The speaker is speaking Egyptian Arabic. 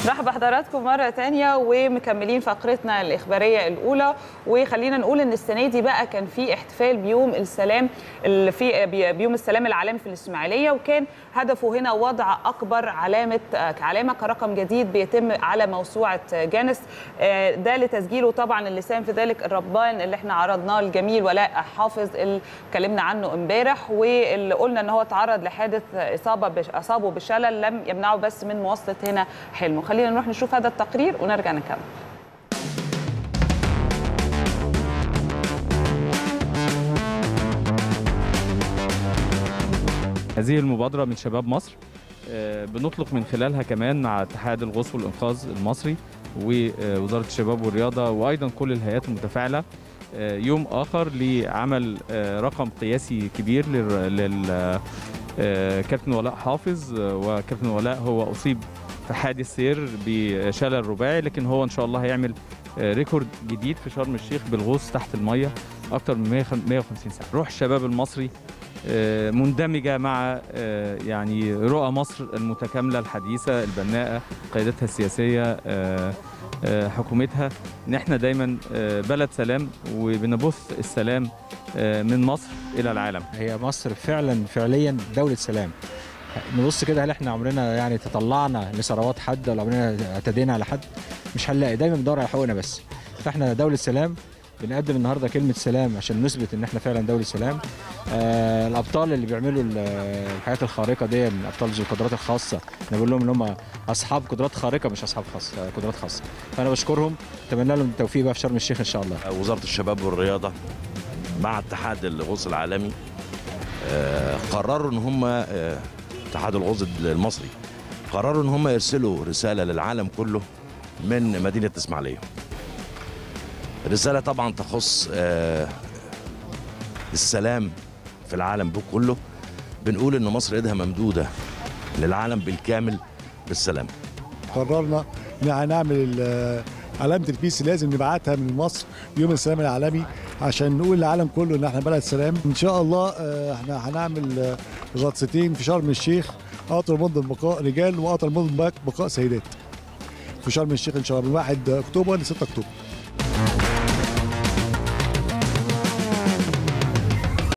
مرحبا بحضراتكم مرة تانية ومكملين فقرتنا الإخبارية الأولى وخلينا نقول إن السنة دي بقى كان في احتفال بيوم السلام اللي في بيوم السلام العالمي في الإسماعيلية وكان هدفه هنا وضع أكبر علامة علامة كرقم جديد بيتم على موسوعة جانس ده لتسجيله طبعا اللي ساهم في ذلك الربان اللي احنا عرضناه الجميل ولاء حافظ اللي اتكلمنا عنه امبارح واللي قلنا ان هو تعرض لحادث اصابه اصابه بشلل لم يمنعه بس من مواصله هنا حلمه خلينا نروح نشوف هذا التقرير ونرجع نكمل هذه المبادرة من شباب مصر بنطلق من خلالها كمان مع اتحاد الغوص والإنقاذ المصري ووزارة الشباب والرياضة وأيضا كل الهيئات المتفاعلة يوم آخر لعمل رقم قياسي كبير لل كابتن ولاء حافظ وكابتن ولاء هو أصيب في حادث سير بشلل رباعي لكن هو إن شاء الله هيعمل ريكورد جديد في شرم الشيخ بالغوص تحت المية أكتر من 150 ساعة روح الشباب المصري مندمجة مع يعني رؤى مصر المتكاملة الحديثة البناءة قيادتها السياسية حكومتها ان احنا دايما بلد سلام وبنبث السلام من مصر الى العالم هي مصر فعلا فعليا دولة سلام نبص كده هل احنا عمرنا يعني تطلعنا لثروات حد ولا عمرنا اعتدينا على حد مش هنلاقي دايما بندور على حقوقنا بس فاحنا دولة سلام بنقدم النهارده كلمه سلام عشان نثبت ان احنا فعلا دوله سلام آه الابطال اللي بيعملوا الحاجات الخارقه دي الابطال ذو القدرات الخاصه انا بقول لهم ان هم اصحاب قدرات خارقه مش اصحاب خاصه قدرات خاصه فانا بشكرهم اتمنى لهم التوفيق بقى في شرم الشيخ ان شاء الله وزاره الشباب والرياضه مع اتحاد الغوص العالمي آه قرروا ان هم آه اتحاد الغوص المصري قرروا ان هم يرسلوا رساله للعالم كله من مدينه الاسماعيليه رسالة طبعا تخص السلام في العالم كله بنقول ان مصر ايدها ممدودة للعالم بالكامل بالسلام قررنا ان هنعمل علامة البيس لازم نبعتها من مصر يوم السلام العالمي عشان نقول للعالم كله ان احنا بلد سلام ان شاء الله احنا هنعمل غطستين في شرم الشيخ اطول مدة بقاء رجال واطول مدة بقاء سيدات في شرم الشيخ ان شاء الله من 1 اكتوبر ل 6 اكتوبر